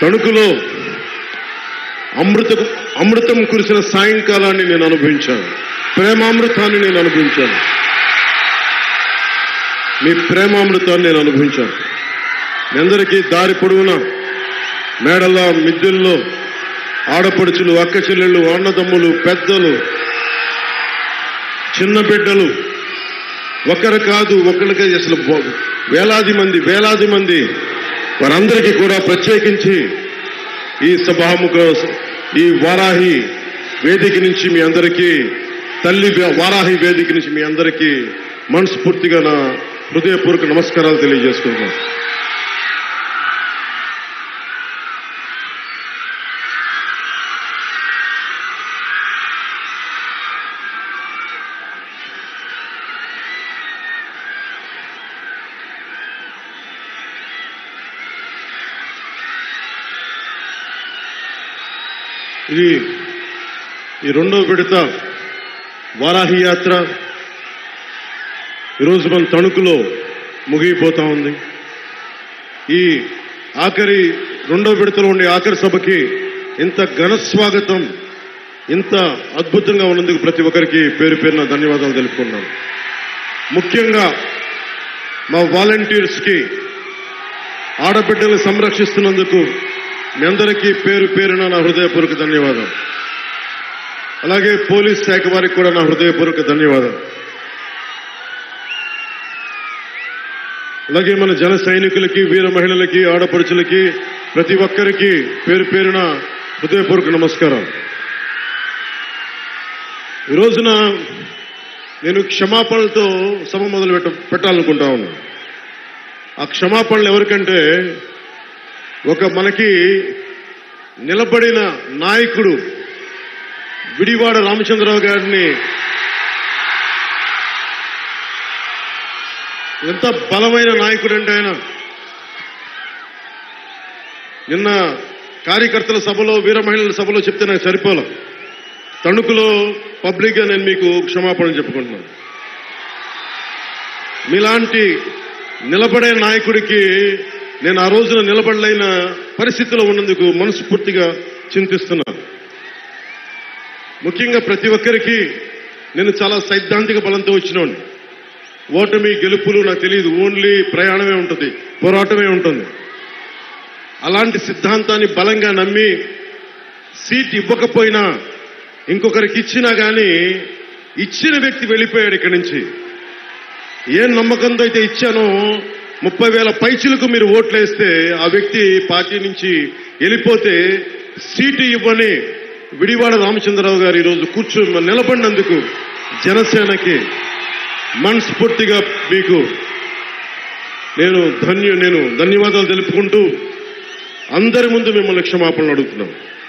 తణుకులో అమృత అమృతం కురిసిన సాయంకాలాన్ని నేను అనుభవించాను ప్రేమామృతాన్ని నేను అనుభవించాను మీ ప్రేమామృతాన్ని నేను అనుభవించాను మీ అందరికీ దారి పొడవునా మేడల మిద్దెల్లో ఆడపడుచులు అక్క చెల్లెళ్ళు అన్నదమ్ములు పెద్దలు చిన్న బిడ్డలు ఒకరు కాదు ఒకరికి అసలు బో- వేలాది మంది వేలాది మంది వారందరికీ కూడా ప్రత్యేకించి ఈ సభాముఖ ఈ వారాహి వేదిక నుంచి మీ అందరికీ తల్లి వే- వారాహి వేదిక నుంచి మీ అందరికీ మనస్ఫూర్తిగా నా హృదయపూర్వక నమస్కారాలు తెలియజేసుకుంటున్నాను ఇది ఈ రెండో విడత వారాహి యాత్ర ఈరోజు మన తణుకులో ముగిపోతా ఉంది ఈ ఆఖరి రెండో విడతలో ఉండే ఆఖరి సభకి ఇంత ఘన స్వాగతం ఇంత అద్భుతంగా ఉన్నందుకు ప్రతి ఒక్కరికి పేరు పేరున ధన్యవాదాలు తెలుపుకున్నాను ముఖ్యంగా మా వాలంటీర్స్కి ఆడబిడ్డలు సంరక్షిస్తున్నందుకు మీ అందరికీ పేరు పేరున నా హృదయపూర్వక ధన్యవాదం అలాగే పోలీస్ శాఖ వారికి కూడా నా హృదయపూర్వక ధన్యవాదం అలాగే మన జన సైనికులకి వీర మహిళలకి ఆడపడుచులకి ప్రతి ఒక్కరికి పేరు పేరున హృదయపూర్వక నమస్కారం ఈ రోజున నేను క్షమాపణలతో సభ మొదలు పెట్ట పెట్టాలనుకుంటా ఉన్నాను ఆ క్షమాపణలు ఎవరికంటే ఒక మనకి నిలబడిన నాయకుడు విడివాడ రామచంద్రరావు గారిని ఎంత బలమైన నాయకుడు అంటే ఆయన నిన్న కార్యకర్తల సభలో వీర మహిళల సభలో చెప్తే నాకు సరిపోలే తణుకులో పబ్లిక్గా నేను మీకు క్షమాపణ చెప్పుకుంటున్నాను మీలాంటి నిలబడే నాయకుడికి నేను ఆ రోజున నిలబడలేని పరిస్థితిలో ఉన్నందుకు మనస్ఫూర్తిగా చింతిస్తున్నాను ముఖ్యంగా ప్రతి ఒక్కరికి నేను చాలా సైద్ధాంతిక బలంతో వచ్చినోండి ఓటమి గెలుపులు నాకు తెలియదు ఓన్లీ ప్రయాణమే ఉంటుంది పోరాటమే ఉంటుంది అలాంటి సిద్ధాంతాన్ని బలంగా నమ్మి సీట్ ఇవ్వకపోయినా ఇంకొకరికి ఇచ్చినా కానీ ఇచ్చిన వ్యక్తి వెళ్ళిపోయాడు ఇక్కడి నుంచి ఏ నమ్మకంతో అయితే ఇచ్చానో ముప్పై వేల పైచులకు మీరు ఓట్లేస్తే ఆ వ్యక్తి పార్టీ నుంచి వెళ్ళిపోతే సీటు ఇవ్వని విడివాడ రామచంద్రరావు గారు ఈరోజు కూర్చొని నిలబడినందుకు జనసేనకి మనస్ఫూర్తిగా మీకు నేను ధన్య నేను ధన్యవాదాలు తెలుపుకుంటూ అందరి ముందు మిమ్మల్ని క్షమాపణలు అడుగుతున్నాను